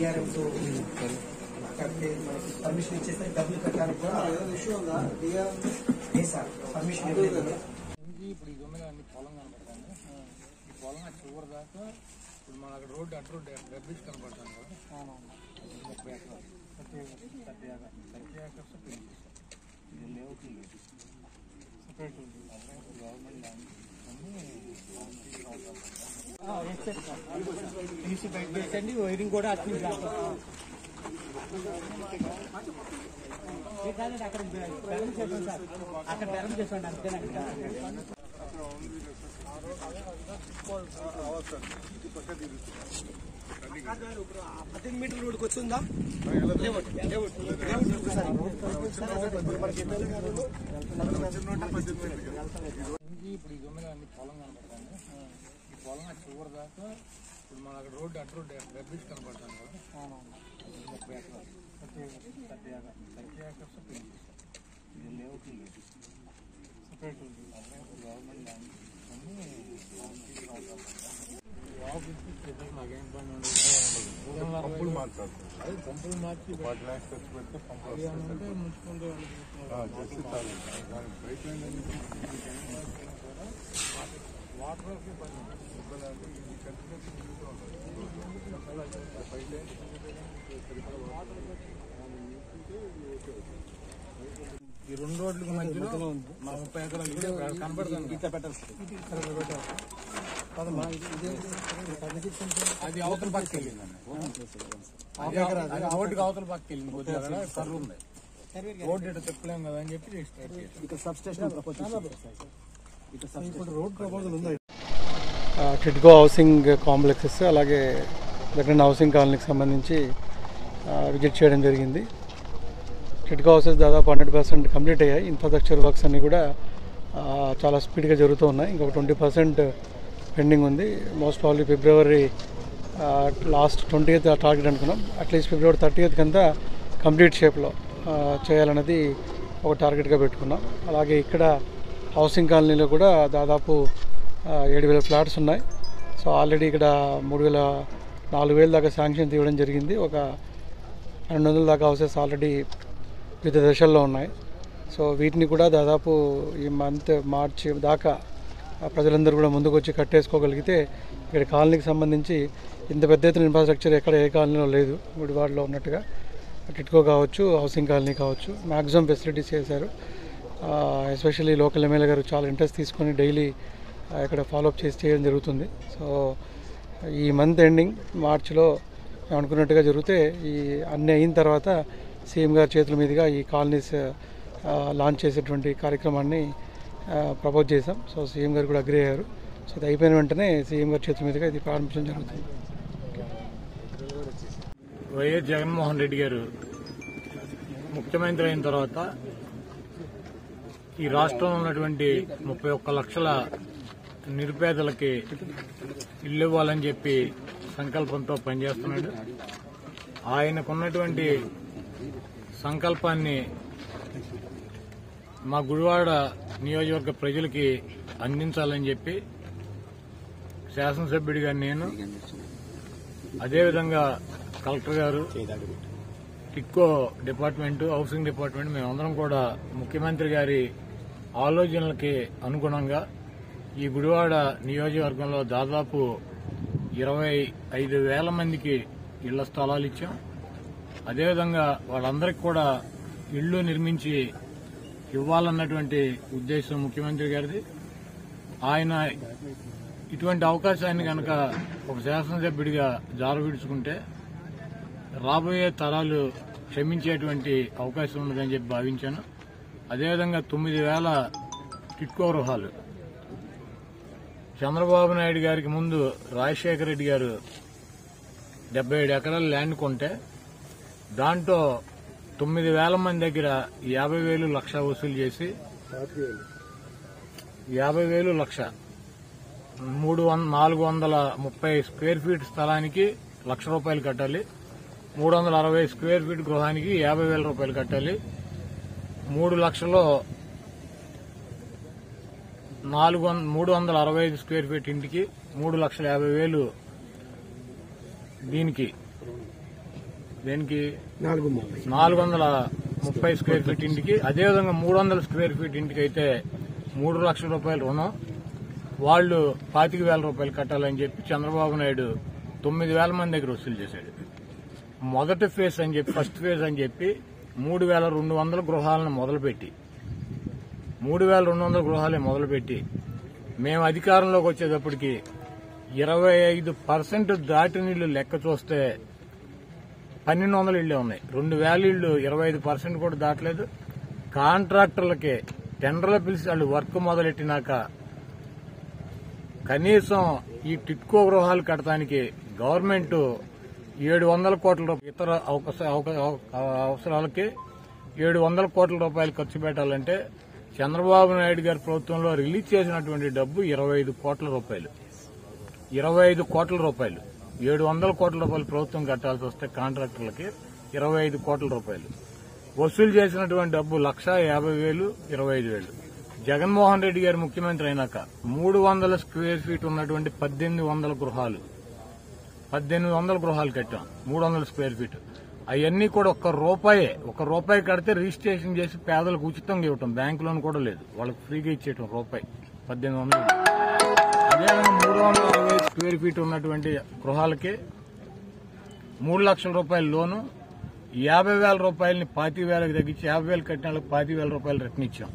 డిఆర్ఎంస్ కడితే మనకి పర్మిషన్ ఇచ్చేస్తే డబ్బులు కట్టడానికి కూడా ఏ సార్ పర్మిషన్ ఇవ్వలేదు కదా. నుంచి ఇప్పుడు ఇది ఉంది కానీ పొలం కనపడుతుంది ఈ పొలం ఆ చివరి దాకా ఇప్పుడు మన అక్కడ రోడ్డు అటు రోడ్డు డబ్బిస్ కనపడుతుంది కదా ఇది ముప్పై ఎకరాలు thirty thirty acres thirty acres పెంచి ఇది లేఅవుట్ లేదు సపరేట్ గవర్నమెంట్ ల్యాండ్ తీసి బయట పెట్టండి వైరింగ్ కూడా అట్లా అక్కడ బెరం చేసాం సార్ అక్కడ బెరం చేసాం అంతేనండి పద్దెనిమిది మీటర్ రోడ్కి వచ్చిందా నుంచి ఇప్పుడు ఇది ఉంది కానీ పొలం కనపడుతుంది ఈ పొలం ఆ చివరి దాకా ఇప్పుడు మన అక్కడ రోడ్డు అటు రోడ్డు డబ్బిస్ కనపడుతుంది కదా ఇది ముప్పై ఎకరాలు thirty thirty acres thirty acres పెంచి ఇది లేఅవుట్ లేదు సపరేట్ గవర్నమెంట్ ల్యాండ్ నాకేం పని ఉండదు పంపులు మార్చాలి అదే పంపులు మార్చి వాటి ల్యాక్స్ ఖర్చు పెడితే పంపులు అది అంటే మున్సిపల్ ఆ, చేస్తే చాలు దానికి పైప్ లైన్ అనేది వాటర్ పని ఇబ్బంది అంటే ఇది కంటిన్యూస్ ఉంటూ ఉంటుంది పైప్ లైన్ ఈ రెండు రోడ్లకు మధ్యలో మా ముప్పై ఎకరాలు ఇదే కనపడుతుంది ఇట్లా పెట్టాలి అది అవతల పక్కకి వెళ్ళిందండి అది అది అవటికి అవతల పక్కకి వెళ్ళింది కొద్దిగా అక్కడ కర్ర ఉంది రోడ్డు ఇటు తిప్పలేం కదా అని చెప్పి స్టార్ట్ చేసాం ఇక్కడ సబ్ స్టేషన్ ఇప్పుడు రోడ్ ప్రపోజల్ ఉంది ఆ, టిడ్కో హౌసింగ్ కాంప్లెక్సెస్ అలాగే దగ్గర హౌసింగ్ కాలనీకి సంబంధించి ఆ, విజిట్ చేయడం జరిగింది టిడ్కో హౌసెస్ దాదాపు హండ్రెడ్ పర్సెంట్ కంప్లీట్ అయ్యాయి ఇన్ఫ్రాస్ట్రక్చర్ వర్క్స్ అన్నీ కూడా ఆ, చాలా స్పీడ్గా జరుగుతూ ఉన్నాయి ఇంకొక ట్వంటీ పర్సెంట్ పెండింగ్ ఉంది most probably February last twenty eighth target అనుకున్నాం అట్లీస్ట్ ఫిబ్రవరి థర్టీ ఎయిత్ కంతా కంప్లీట్ షేప్లో చేయాలన్నది ఒక టార్గెట్గా పెట్టుకున్నాం అలాగే ఇక్కడ హౌసింగ్ కాలనీలో కూడా దాదాపు ఆ, ఏడు వేల ఫ్లాట్స్ ఉన్నాయి సో ఆల్రెడీ ఇక్కడ మూడు వేల నాలుగు వేల దాకా శాంక్షన్ తీయడం జరిగింది ఒక రెండు వందల దాకా హౌసెస్ ఆల్రెడీ వివిధ దశల్లో ఉన్నాయి సో వీటిని కూడా దాదాపు ఈ మంత్ మార్చి దాకా ఆ ప్రజలందరూ కూడా ముందుకు వచ్చి కట్టేసుకోగలిగితే ఇక్కడ కాలనీకి సంబంధించి ఇంత పెద్ద ఎత్తున ఇన్ఫ్రాస్ట్రక్చర్ ఎక్కడ ఏ కాలనీలో లేదు గుడివాడలో ఉన్నట్టుగా టిట్కో కావచ్చు హౌసింగ్ కాలనీ కావచ్చు మ్యాక్సిమం ఫెసిలిటీస్ చేశారు ఎస్పెషల్లీ లోకల్ ఎమ్మెల్యే గారు చాలా ఇంట్రెస్ట్ తీసుకొని డైలీ ఇక్కడ ఫాలోఅప్ చేసి చేయడం జరుగుతుంది సో ఈ మంత్ ఎండింగ్ మార్చిలో మేము అనుకున్నట్టుగా జరిగితే ఈ అన్నీ అయిన తర్వాత సీఎం గారి చేతుల మీదుగా ఈ కాలనీస్ లాంచ్ చేసేటువంటి కార్యక్రమాన్ని ప్రపోజ్ చేశాం సో సీఎం గారు కూడా అగ్రి అయ్యారు సో ఇది అయిపోయిన వెంటనే సీఎం గారి చేతుల మీదుగా ఇది ప్రారంభించడం జరుగుతుంది వైఎస్ జగన్మోహన్ రెడ్డి గారు ముఖ్యమంత్రి అయిన తర్వాత ఈ రాష్ట్రంలో ఉన్నటువంటి ముప్పై ఒక్క లక్షల నిరుపేదలకి ఇల్లు ఇవ్వాలని చెప్పి సంకల్పంతో పనిచేస్తున్నాడు ఆయనకున్నటువంటి సంకల్పాన్ని మా గుడివాడ నియోజకవర్గ ప్రజలకి అందించాలని చెప్పి శాసనసభ్యుడిగా నేను అదేవిధంగా కలెక్టర్ గారు టిక్కో డిపార్ట్మెంట్ హౌసింగ్ డిపార్ట్మెంట్ మేమందరం కూడా ముఖ్యమంత్రి గారి ఆలోచనలకి అనుగుణంగా ఈ గుడివాడ నియోజకవర్గంలో దాదాపు ఇరవై ఐదు వేల మందికి ఇళ్ల స్థలాలు ఇచ్చాం అదేవిధంగా వాళ్ళందరికీ కూడా ఇళ్లు నిర్మించి ఇవ్వాలన్నటువంటి ఉద్దేశం ముఖ్యమంత్రి గారిది ఆయన ఇటువంటి అవకాశాన్ని కనుక ఒక శాసనసభ్యుడిగా జారవిడుచుకుంటే రాబోయే తరాలు క్షమించేటువంటి అవకాశం ఉన్నదని చెప్పి భావించాను అదేవిధంగా తొమ్మిది వేల టిట్కో గృహాలు చంద్రబాబు నాయుడు గారికి ముందు రాజశేఖర రెడ్డి గారు డెబ్బై ఏడు ఎకరాల ల్యాండ్ కొంటే దాంట్లో తొమ్మిది వేల మంది దగ్గర యాభై వేలు లక్ష వసూలు చేసి యాభై వేలు లక్ష మూడు వం- నాలుగు వందల ముప్పై స్క్వేర్ ఫీట్ స్థలానికి లక్ష రూపాయలు కట్టాలి మూడు వందల అరవై స్క్వేర్ ఫీట్ గృహానికి యాభై వేల రూపాయలు కట్టాలి మూడు లక్షలో నాలుగు వం- మూడు వందల అరవై ఐదు స్క్వేర్ ఫీట్ ఇంటికి మూడు లక్షల యాభై వేలు దీనికి దేనికి నాలుగు ముప్పై నాలుగు వందల ముప్పై స్క్వేర్ ఫీట్ ఇంటికి అదేవిధంగా మూడు వందల స్క్వేర్ ఫీట్ ఇంటికి అయితే మూడు లక్షల రూపాయల రుణం వాళ్ళు పాతిక వేల రూపాయలు కట్టాలని చెప్పి చంద్రబాబు నాయుడు తొమ్మిది వేల మంది దగ్గర వసూలు చేశాడు మొదటి ఫేజ్ అని చెప్పి ఫస్ట్ ఫేజ్ అని చెప్పి మూడు వేల రెండు వందల గృహాలను మొదలుపెట్టి మూడు వేల రెండు వందల గృహాలే మొదలుపెట్టి మేము అధికారంలోకి వచ్చేటప్పటికి ఇరవై ఐదు పర్సెంట్ దాటిన ఇళ్లు లెక్క చూస్తే పన్నెండు వందల ఇళ్లే ఉన్నాయి రెండు వేల ఇళ్లు ఇరవై ఐదు పర్సెంట్ కూడా దాటలేదు కాంట్రాక్టర్లకి టెండర్లు పిలిచి వాళ్ళు వర్క్ మొదలెట్టినాక కనీసం ఈ టిట్కో గృహాలు కట్టడానికి గవర్నమెంట్ ఏడు వందల కోట్ల రూపాయలు ఇతర అవకాశ- అవకా- అవసరాలకి ఏడు వందల కోట్ల రూపాయలు ఖర్చు పెట్టాలంటే చంద్రబాబు నాయుడు గారి ప్రభుత్వంలో రిలీజ్ చేసినటువంటి డబ్బు ఇరవై ఐదు కోట్ల రూపాయలు ఇరవై ఐదు కోట్ల రూపాయలు ఏడు వందల కోట్ల రూపాయలు ప్రభుత్వం కట్టాల్సి వస్తే కాంట్రాక్టర్లకి ఇరవై ఐదు కోట్ల రూపాయలు వసూలు చేసినటువంటి డబ్బు లక్ష యాభై వేలు ఇరవై ఐదు వేలు జగన్మోహన్ రెడ్డి గారు ముఖ్యమంత్రి అయినాక మూడు వందల స్క్వేర్ ఫీట్ ఉన్నటువంటి పద్దెనిమిది వందల గృహాలు పద్దెనిమిది వందల గృహాలు కట్టాం మూడు వందల స్క్వేర్ ఫీట్ అవన్నీ కూడా ఒక్క రూపాయే ఒక రూపాయి కడితే రిజిస్ట్రేషన్ చేసి పేదలకు ఉచితంగా ఇవ్వటం బ్యాంకు లోన్ కూడా లేదు వాళ్ళకి ఫ్రీగా ఇచ్చేయటం రూపాయి పద్దెనిమిది వందలు అదేవిధంగా మూడు వందల అరవై స్క్వేర్ ఫీట్ ఉన్నటువంటి గృహాలకి మూడు లక్షల రూపాయల లోను యాభై వేల రూపాయలని పాతి వేలకు తగ్గించి యాభై వేలు కట్టిన వాళ్ళకి పాతి వేల రూపాయలు రిటర్న్ ఇచ్చాం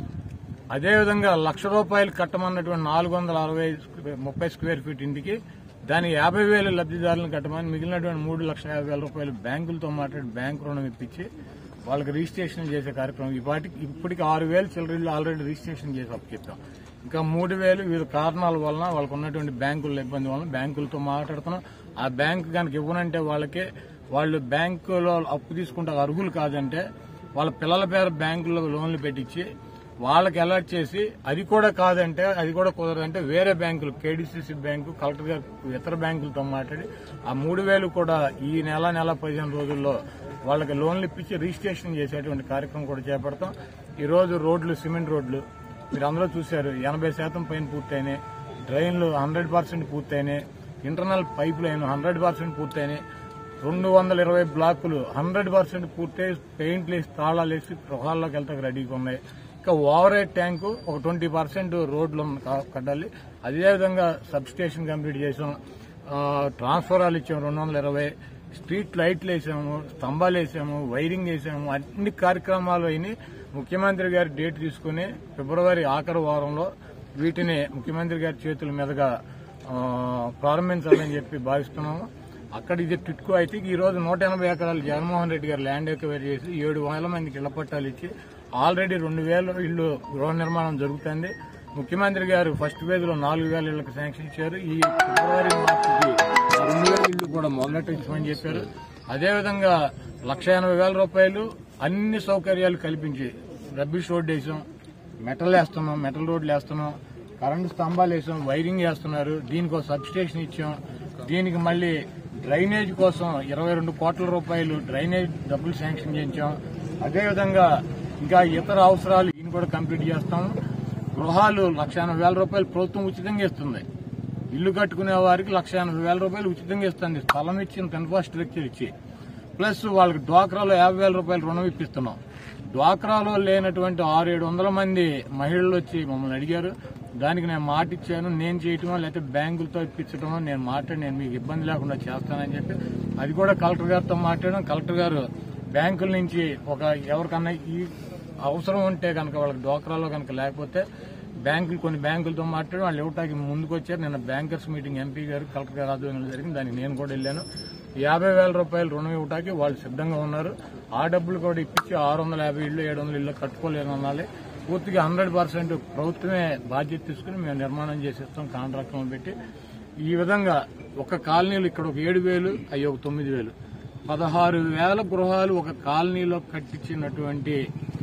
అదేవిధంగా లక్ష రూపాయలు కట్టమన్నటువంటి నాలుగు వందల అరవై స్క్వే- ముప్పై స్క్వేర్ ఫీట్ ఇంటికి దాని యాభై వేల లబ్దిదారులను కట్టమని మిగిలినటువంటి మూడు లక్షల యాభై వేల రూపాయలు బ్యాంకులతో మాట్లాడి బ్యాంకు రుణం ఇప్పించి వాళ్ళకి రిజిస్ట్రేషన్ చేసే కార్యక్రమం ఇప్పటికి ఇప్పటికి ఆరు వేలు చిల్లరీలు ఆల్రెడీ రిజిస్ట్రేషన్ చేసి అప్పచెప్పాం ఇంకా మూడు వేలు వివిధ కారణాల వలన వాళ్ళకు ఉన్నటువంటి బ్యాంకుల ఇబ్బంది వలన బ్యాంకులతో మాట్లాడుతున్నాం ఆ బ్యాంకు కనుక ఇవ్వనంటే వాళ్ళకి వాళ్ళు బ్యాంకులో అప్పు తీసుకుంటే అర్హులు కాదంటే వాళ్ళ పిల్లల పేరు బ్యాంకులో లోన్లు పెట్టించి వాళ్ళకి అలర్ట్ చేసి అది కూడా కాదంటే అది కూడా కుదరదంటే వేరే బ్యాంకులు కేడీసీసీ బ్యాంకు కలెక్టర్ గారు ఇతర బ్యాంకులతో మాట్లాడి ఆ మూడు వేలు కూడా ఈ నెల నెల పదిహేను రోజుల్లో వాళ్ళకి లోన్లు ఇప్పించి రిజిస్ట్రేషన్ చేసేటువంటి కార్యక్రమం కూడా చేపడతాం ఈ రోజు రోడ్లు సిమెంట్ రోడ్లు మీరు అందరూ చూశారు ఎనభై శాతం పైన పూర్తయినాయి డ్రైన్లు హండ్రెడ్ పర్సెంట్ పూర్తయినాయి internal pipe line hundred percent పూర్తయినాయి రెండు వందల ఇరవై బ్లాకులు హండ్రెడ్ పర్సెంట్ పూర్తయి పెయింట్లు వేసి తాళాలు వేసి గృహాల్లోకి వెళ్తాక రెడీగా ఉన్నాయి ఇంకా ఓవర్ హెడ్ ట్యాంకు ఒక ట్వంటీ పర్సెంట్ రోడ్లు క- కట్టాలి అదేవిధంగా సబ్ స్టేషన్ కంప్లీట్ చేసాం ఆ, ట్రాన్స్ఫరాలు ఇచ్చాము రెండు వందల ఇరవై స్ట్రీట్ లైట్లు వేసాము స్తంభాలు వేసాము వైరింగ్ వేసాము అన్ని కార్యక్రమాలు అయినాయి ముఖ్యమంత్రి గారి డేట్ తీసుకుని ఫిబ్రవరి ఆఖరి వారంలో వీటిని ముఖ్యమంత్రి గారి చేతుల మీదుగా ఆ, ప్రారంభించాలని చెప్పి భావిస్తున్నాము అక్కడ ఇది టిట్కో అయితే ఈ రోజు నూట ఎనభై ఎకరాలు జగన్మోహన్ రెడ్డి గారు ల్యాండ్ ఎక్వైర్ చేసి ఏడు వేల మందికి ఇళ్ల పట్టాలు ఇచ్చి ఆల్రెడీ రెండు వేల ఇళ్లు గృహ నిర్మాణం జరుగుతుంది ముఖ్యమంత్రి గారు ఫస్ట్ ఫేజ్ లో నాలుగు వేల ఇళ్లకు శాంక్షన్ ఇచ్చారు ఈ ఫిబ్రవరి మార్చికి రెండు వేల ఇళ్లు కూడా మొదలెట్టించమని చెప్పారు అదేవిధంగా లక్ష ఎనభై వేల రూపాయలు అన్ని సౌకర్యాలు కల్పించి రబ్బిష్ రోడ్ వేసాం మెటల్ వేస్తున్నాం మెటల్ రోడ్లు వేస్తున్నాం కరెంటు స్తంభాలు వేసాం వైరింగ్ వేస్తున్నారు దీనికి ఒక సబ్ స్టేషన్ ఇచ్చాం దీనికి మళ్ళీ డ్రైనేజ్ కోసం ఇరవై రెండు కోట్ల రూపాయలు డ్రైనేజ్ డబ్బులు శాంక్షన్ చేయించాం అదేవిధంగా ఇంకా ఇతర అవసరాలు దీన్ని కూడా కంప్లీట్ చేస్తాం గృహాలు లక్ష ఎనభై వేల రూపాయలు ప్రభుత్వం ఉచితంగా ఇస్తుంది ఇల్లు కట్టుకునే వారికి లక్ష ఎనభై వేల రూపాయలు ఉచితంగా ఇస్తుంది స్థలం ఇచ్చిన ఇన్ఫ్రాస్ట్రక్చర్ ఇచ్చి ప్లస్ వాళ్ళకి డ్వాక్రాలో యాభై వేల రూపాయలు రుణం ఇప్పిస్తున్నాం డ్వాక్రాలో లేనటువంటి ఆరు ఏడు వందల మంది మహిళలు వచ్చి మమ్మల్ని అడిగారు దానికి నేను మాట ఇచ్చాను నేను చేయటమో లేకపోతే బ్యాంకులతో ఇప్పించడమో నేను మాట్లాడి నేను మీకు ఇబ్బంది లేకుండా చేస్తానని చెప్పి అది కూడా కలెక్టర్ గారితో మాట్లాడడం కలెక్టర్ గారు బ్యాంకుల నుంచి ఒక ఎవరికన్నా ఈ అవసరం ఉంటే కనుక వాళ్ళకి డ్వాక్రాలో కనుక లేకపోతే బ్యాంకులు కొన్ని బ్యాంకులతో మాట్లాడి వాళ్ళు ఇవ్వటానికి ముందుకు వచ్చారు నిన్న బ్యాంకర్స్ మీటింగ్ ఎంపీ గారు కలెక్టర్ గారు ఆధ్వర్యంలో జరిగింది దానికి నేను కూడా వెళ్ళాను యాభై వేల రూపాయలు రుణం ఇవ్వటానికి వాళ్ళు సిద్ధంగా ఉన్నారు ఆ డబ్బులు కూడా ఇప్పించి ఆరు వందల యాభై ఇళ్ళు ఏడు వందల ఇళ్ళు కట్టుకోలేను అనాలి పూర్తిగా హండ్రెడ్ పర్సెంట్ ప్రభుత్వమే బాధ్యత తీసుకుని మేము నిర్మాణం చేసేస్తాం కాంట్రాక్టులను పెట్టి ఈ విధంగా ఒక కాలనీలు ఇక్కడ ఒక ఏడు వేలు అయ్యి ఒక తొమ్మిది వేలు పదహారు వేల గృహాలు ఒక కాలనీలో కట్టించినటువంటి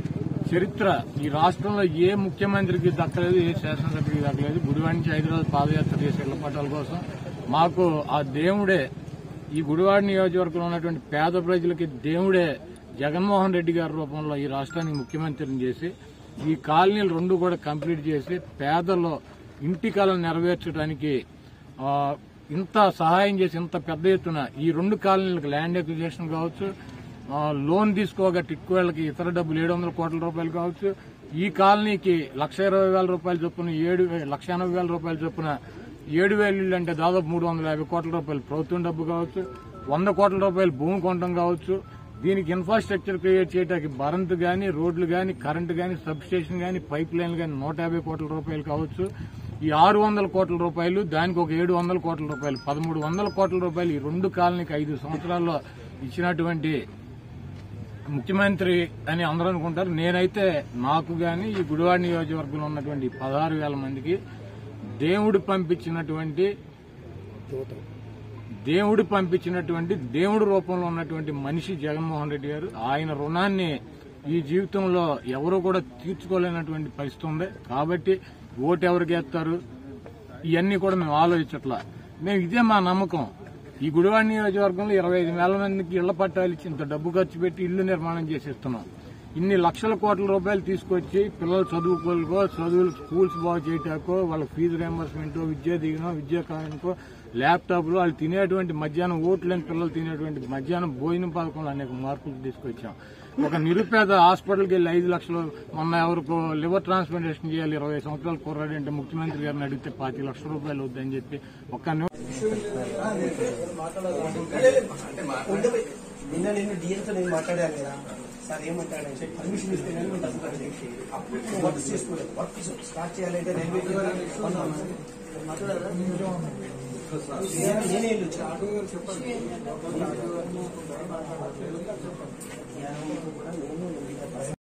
చరిత్ర ఈ రాష్ట్రంలో ఏ ముఖ్యమంత్రికి దక్కలేదు ఏ శాసనసభ్యుడికి దక్కలేదు గుడివాడ నుంచి హైదరాబాద్ పాదయాత్ర చేసే ఇళ్ల పట్టాల కోసం మాకు ఆ దేవుడే ఈ గుడివాడ నియోజకవర్గంలో ఉన్నటువంటి పేద ప్రజలకి దేవుడే జగన్మోహన్ రెడ్డి గారి రూపంలో ఈ రాష్ట్రానికి ముఖ్యమంత్రిని చేసి ఈ కాలనీలు రెండు కూడా కంప్లీట్ చేసి పేదల్లో ఇంటి కళ నెరవేర్చడానికి ఆ, ఇంత సహాయం చేసి ఇంత పెద్ద ఎత్తున ఈ రెండు కాలనీలకు ల్యాండ్ అక్విజిషన్ కావచ్చు ఆ, లోన్ తీసుకోగా టిక్కు వాళ్ళకి ఇతర డబ్బులు ఏడు వందల కోట్ల రూపాయలు కావచ్చు ఈ కాలనీకి లక్ష ఇరవై వేల రూపాయలు చొప్పున ఏడు వే- లక్ష ఎనభై వేల రూపాయలు చొప్పున ఏడు వేలు ఇళ్ళు అంటే దాదాపు మూడు వందల యాభై కోట్ల రూపాయలు ప్రభుత్వం డబ్బు కావచ్చు వంద కోట్ల రూపాయలు భూమి కొనడం కావచ్చు దీనికి ఇన్ఫ్రాస్ట్రక్చర్ క్రియేట్ చేయడానికి బరంత్ గాని రోడ్లు గాని కరెంటు గాని సబ్ స్టేషన్ గాని పైప్ లైన్లు గాని నూట యాభై కోట్ల రూపాయలు కావచ్చు ఈ ఆరు వందల కోట్ల రూపాయలు దానికి ఒక ఏడు వందల కోట్ల రూపాయలు పదమూడు వందల కోట్ల రూపాయలు ఈ రెండు కాలనీకి ఐదు సంవత్సరాల్లో ఇచ్చినటువంటి ముఖ్యమంత్రి అని అందరూ అనుకుంటారు నేనైతే నాకు గాని ఈ గుడివాడ నియోజకవర్గంలో ఉన్నటువంటి పదహారు వేల మందికి దేవుడు పంపించినటువంటి దేవుడు పంపించినటువంటి దేవుడి రూపంలో ఉన్నటువంటి మనిషి జగన్మోహన్ రెడ్డి గారు ఆయన రుణాన్ని ఈ జీవితంలో ఎవరు కూడా తీర్చుకోలేనటువంటి పరిస్థితి ఉంది కాబట్టి ఓటు ఎవరికి వేస్తారు ఇవన్నీ కూడా మేము ఆలోచించట్లా మేము ఇదే మా నమ్మకం ఈ గుడివాడ నియోజకవర్గంలో ఇరవై ఐదు వేల మందికి ఇళ్ల పట్టాలు ఇచ్చి ఇంత డబ్బు ఖర్చు పెట్టి ఇల్లు నిర్మాణం చేసిస్తున్నాం ఇన్ని లక్షల కోట్ల రూపాయలు తీసుకొచ్చి పిల్లల చదువుకోలకో చదువులు స్కూల్స్ బాగు చేయటాకో వాళ్ళ ఫీజు రియంబర్స్మెంట్ విద్యా దిగినో విద్యా కారణకో ల్యాప్టాప్లు వాళ్ళు తినేటువంటి మధ్యాహ్నం ఓట్లు లేని పిల్లలు తినేటువంటి మధ్యాహ్నం భోజనం పథకంలో అనేక మార్పులు తీసుకొచ్చాం ఒక నిరుపేద హాస్పిటల్కి వెళ్ళి ఐదు లక్షలు మొన్న ఎవరికో లివర్ ట్రాన్స్ప్లాంటేషన్ చేయాలి ఇరవై సంవత్సరాలు కుర్రాడు అంటే ముఖ్యమంత్రి గారిని అడిగితే పాతి లక్షల రూపాయలు వద్దని చెప్పి ఒక్క నిమిషం ఉండిపోయి నిన్న నేను డిఎన్తో నేను మాట్లాడాను కదా సార్ ఏం మాట్లాడాను చెప్పి పర్మిషన్ ఇస్తే నేను మీకు డబ్బు కట్టాలి అప్పుడు నేను వర్క్ చేసుకోలేదు వర్క్ స్టార్ట్ చేయాలంటే రైల్వే నేనే ఇల్లు వచ్చాను